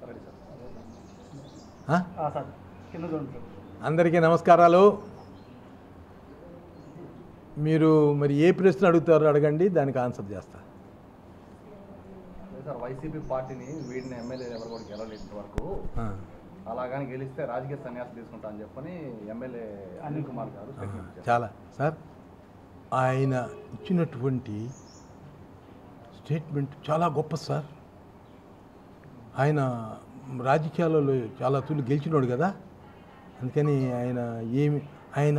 Ready sir ఆ? ఆ, sir కింద చూడండి సార్ అందరికీ నమస్కారాలు మీరు మరి ఏ ప్రశ్న అడుగుతారో అడగండి దానికి ఆన్సర్ చేస్తా అదే సార్ వైసీపీ పార్టీని వీడిని ఎమ్మెల్యే ఎవరు కూడా గెలవలేదు ఇంతవరకు ఆ. అలాగని గెలిస్తే రాజకీయ సన్యాసం తీసుకుంటా అని చెప్పని ఎమ్మెల్యే అనిల్ కుమార్ గారు స్టేట్మెంట్ ఇచ్చారు. చాలా సార్ ఆయన ఇచ్చినటువంటి స్టేట్మెంట్ చాలా గొప్ప సార్ ఆయన రాజకీయాలలో చాలా తూలు గెలిచినోడు కదా అందుకని ఆయన ఏమి ఆయన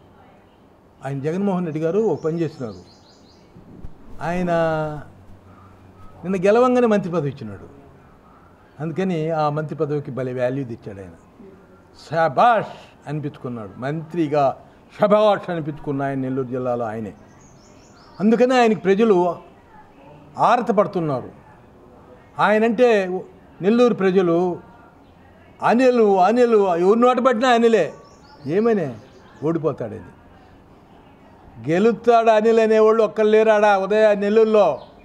ఆయన జగన్మోహన్ రెడ్డి గారు ఒక పని చేసినారు ఆయన నిన్న గెలవంగానే మంత్రి పదవి ఇచ్చినాడు అందుకని ఆ మంత్రి పదవికి భలే వాల్యూ తెచ్చాడు ఆయన షబాష్ అనిపించుకున్నాడు మంత్రిగా షబాష్ అనిపించుకున్న ఆయన నెల్లూరు జిల్లాలో ఆయనే అందుకని ఆయనకి ప్రజలు ఆరతపడుతున్నారు ఆయనంటే నెల్లూరు ప్రజలు అనిలు అనిలు ఎవరు నోట పట్టినా అనిలే ఏమనే ఓడిపోతాడని గెలుస్తాడు అనిల్ అనేవాళ్ళు ఒక్కరు లేరాడా ఉదయ నెల్లూరులో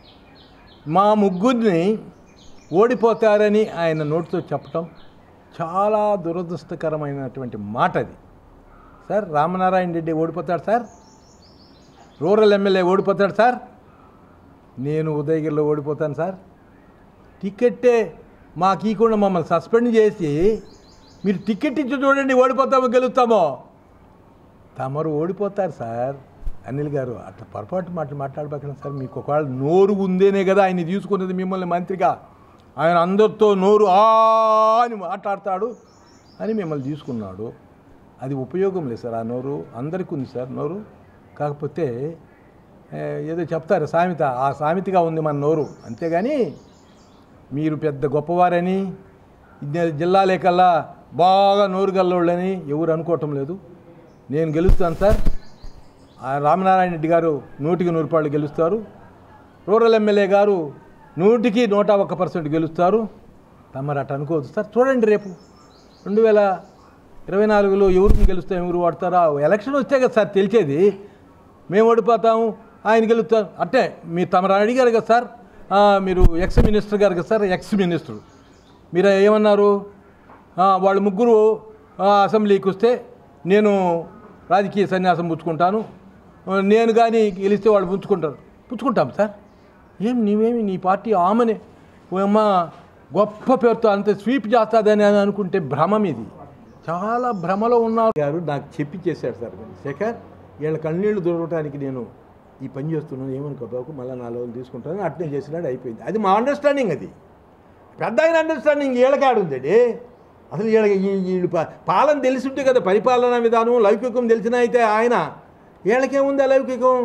మా ముగ్గురిని ఓడిపోతారని ఆయన నోటితో చెప్పటం చాలా దురదృష్టకరమైనటువంటి మాట అది సార్ రామనారాయణ రెడ్డి ఓడిపోతాడు సార్ రూరల్ ఎమ్మెల్యే ఓడిపోతాడు సార్ నేను ఉదయగిరిలో ఓడిపోతాను సార్ టికెట్టే మాకు ఇవ్వకుండా మమ్మల్ని సస్పెండ్ చేసి మీరు టికెట్ ఇచ్చి చూడండి ఓడిపోతామో గెలుస్తామో తమరు ఓడిపోతారు సార్ అనిల్ గారు అట్లా పొరపాటు మాటలు మాట్లాడబోకండి సార్ మీకు ఒకవేళ నోరు ఉందేనే కదా ఆయన తీసుకున్నది మిమ్మల్ని మంత్రిగా ఆయన అందరితో నోరు ఆ అని మాట్లాడతాడు అని మిమ్మల్ని తీసుకున్నాడు అది ఉపయోగం లేదు సార్ ఆ నోరు అందరికీ ఉంది సార్ నోరు కాకపోతే ఏ, ఏదో చెప్తారు సామెత ఆ సామెతగా ఉంది మన నోరు అంతేగాని మీరు పెద్ద గొప్పవారని ఇద్దరు జిల్లాలే కల్లా బాగా నోరు గల్లోళ్ళని ఎవరు అనుకోవటం లేదు నేను గెలుస్తాను సార్ ఆ రామనారాయణ రెడ్డి గారు నూటికి నూరు రూపాయలు గెలుస్తారు రూరల్ ఎమ్మెల్యే గారు నూటికి నూట ఒక్క పర్సెంట్ గెలుస్తారు తమరు అటు అనుకోవద్దు సార్ చూడండి రేపు రెండు వేల ఇరవై నాలుగులో ఎవరికి గెలుస్తాం ఎవరు వాడతారా ఎలక్షన్ వస్తే కదా సార్ తెలిసేది మేము ఓడిపోతాము ఆయన గెలుస్తాం అంటే మీరు తమరు అడిగారు కదా సార్ ఆ, మీరు ఎక్స్ మినిస్టర్ గారు కదా సార్ ఎక్స్ మినిస్టర్ మీరు ఏమన్నారు ఆ, వాళ్ళు ముగ్గురు ఆ, అసెంబ్లీకి వస్తే నేను రాజకీయ సన్యాసం పుచ్చుకుంటాను ఆ, నేను కానీ గెలిస్తే వాళ్ళు పుచ్చుకుంటారు పుచ్చుకుంటాం సార్ ఏం నీవేమి నీ పార్టీ ఆమెనే ఓ అమ్మ గొప్ప పేరుతో అంత స్వీప్ చేస్తుందని అని అనుకుంటే భ్రమం ఇది చాలా భ్రమలో ఉన్నారు గారు నాకు చెప్పి చేశాడు సార్ శేఖర్ వీళ్ళ కన్నీళ్లు దొరకడానికి నేను ఈ పని చేస్తున్నాను ఏమనుకోబాకు మళ్ళీ నాలుగు రోజులు తీసుకుంటాను అట్నే చేసినాడు అయిపోయింది అది మా అండర్స్టాండింగ్ అది పెద్ద ఆయన అండర్స్టాండింగ్ వీళ్ళకాడుందండి అసలు వీళ్ళ ఈ- వీళ్ళు పా- పాలన తెలిసి ఉంటే కదా పరిపాలనా విధానం లౌకికం తెలిసిన అయితే ఆయన వీళ్ళకేముంది ఆ లౌకికం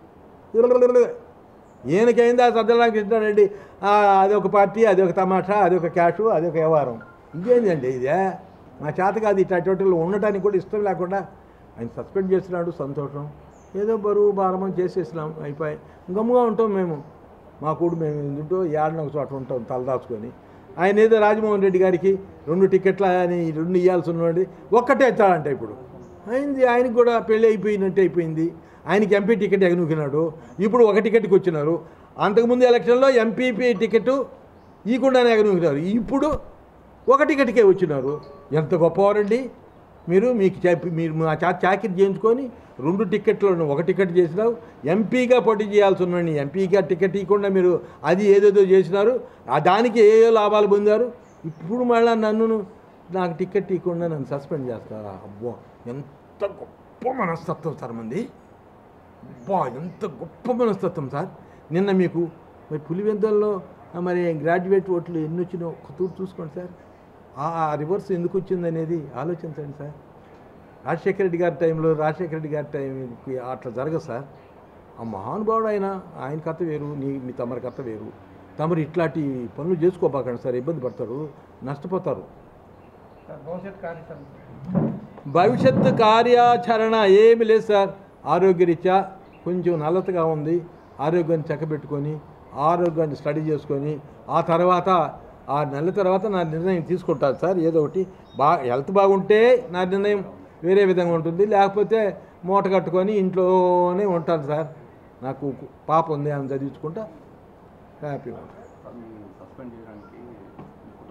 ఈయనకైంది ఆ సజ్జరామకృష్ణారెడ్డి ఆ, అది ఒక పార్టీ అది ఒక తమాషా అది ఒక క్యాషు అది ఒక వ్యవహారం ఇదేంటండి ఇదే మా చేత కాదు ఇట్లాంటి ఉండటానికి కూడా ఇష్టం లేకుండా ఆయన సస్పెండ్ చేస్తున్నాడు సంతోషం ఏదో బరువు భారమం చేసేసినాం అయిపోయి గమ్ముగా ఉంటాం మేము మా కూడు మేము ఎందుంటో ఏడన ఒక చోట ఉంటాం తలదాచుకొని ఆయన ఏదో రాజమోహన్ రెడ్డి గారికి రెండు టికెట్ల అని రెండు ఇవ్వాల్సి ఉన్నది ఒక్కటే ఇచ్చాడంట ఇప్పుడు అయింది ఆయనకి కూడా పెళ్ళి అయిపోయినట్టు అయిపోయింది ఆయనకి ఎంపీ టికెట్ ఎగనుకున్నాడు ఇప్పుడు ఒక టికెట్కి వచ్చినారు అంతకుముందు ఎలక్షన్లో ఎంపీపీ టికెట్ ఇవ్వకుండానే ఎగనుకున్నారు ఇప్పుడు ఒక టికెట్కే వచ్చినారు ఎంత గొప్పవారండి మీరు మీకు చెప్పి మీరు మా చా చాకిరి చేయించుకొని రెండు టికెట్లను ఒక టికెట్ చేసినావు ఎంపీగా పోటీ చేయాల్సి ఉన్నాను ఎంపీగా టికెట్ ఇవ్వకుండా మీరు అది ఏదేదో చేసినారు ఆ దానికి ఏ ఏ లాభాలు పొందారు ఇప్పుడు మళ్ళీ నన్ను నాకు టికెట్ ఇవ్వకుండా నన్ను సస్పెండ్ చేస్తారా అబ్బో ఎంత గొప్ప మనస్తత్వం సార్ మంది అబ్బా ఎంత గొప్ప మనస్తత్వం సార్ నిన్న మీకు మరి పులివెందుల్లో ఆ, మరి గ్రాడ్యుయేట్ ఓట్లు ఎన్ని వచ్చినాయో ఒక తూరు చూసుకోండి సార్ ఆ ఆ రివర్స్ ఎందుకు వచ్చింది అనేది ఆలోచించండి సార్ రాజశేఖర రెడ్డి గారి టైంలో రాజశేఖర రెడ్డి గారి టైంకి అట్లా జరగదు సార్ ఆ మహానుభావుడు ఆయన ఆయన కథ వేరు నీ మీ తమరి కథ వేరు తమరు ఇట్లాంటి పనులు చేసుకోబాకండి సార్ ఇబ్బంది పడతారు నష్టపోతారు సార్ భవిష్యత్ కార్యాచరణ భవిష్యత్తు కార్యాచరణ ఏమి లేదు సార్ ఆరోగ్యరీత్యా కొంచెం నల్లతగా ఉంది ఆరోగ్యాన్ని చక్కబెట్టుకొని ఆరోగ్యాన్ని స్టడీ చేసుకొని ఆ తర్వాత ఆ నెల తర్వాత నా నిర్ణయం తీసుకుంటాను సార్ ఏదో ఒకటి బా హెల్త్ బాగుంటే నా నిర్ణయం వేరే విధంగా ఉంటుంది లేకపోతే మూట కట్టుకొని ఇంట్లోనే ఉంటాను సార్ నాకు పాప ఉంది ఆమె చదివించుకుంటా హ్యాపీగా ఉంటాను సార్ మీరు సస్పెండ్ చేయడానికి మీ కుటుంబ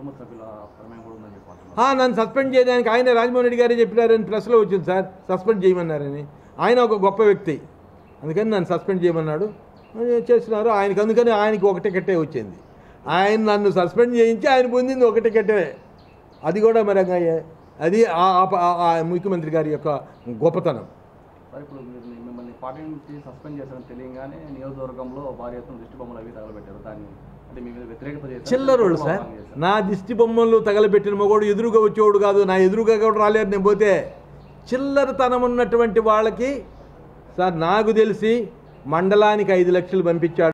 కుటుంబ సభ్యుల ప్రమేయం కూడా ఉందని చెప్పి అంటున్నారు. ఆ, నన్ను సస్పెండ్ చేయడానికి ఆయన రాజమోహన్ రెడ్డి గారే చెప్పినారని ప్రెస్లో వచ్చింది సార్ సస్పెండ్ చేయమన్నారని ఆయన ఒక గొప్ప వ్యక్తి అందుకని నన్ను సస్పెండ్ చేయమన్నాడు అది చేసినారు ఆయనకి అందుకని ఆయనకి ఒక టికెటే వచ్చింది ఆయన నన్ను సస్పెండ్ చేయించి ఆయన పొందింది ఒక టికెటే అది కూడా మరి ఇంకా ఏ- అది ఆ- ఆ- ఆ- ఆ ముఖ్యమంత్రి గారి యొక్క గొప్పతనం సార్ ఇప్పుడు మీరు మిమ్మల్ని పార్టీ నుంచి సస్పెండ్ చేశారని తెలియగానే నియోజకవర్గంలో భారీ ఎత్తున దృష్టి బొమ్మలు అవి తగలబెట్టారు దాన్ని అంటే మీ మీద వ్యతిరేకత చేశారు చిల్లరోడు సార్ నా దిష్టి బొమ్మలు తగలబెట్టిన మగోడు ఎదురుగా వచ్చేవాడు కాదు నా ఎదురుగా కూడా రాలేరు నేను పోతే చిల్లరతనం ఉన్నటువంటి వాళ్ళకి సార్ నాకు తెలిసి మండలానికి ఐదు లక్షలు పంపించాడు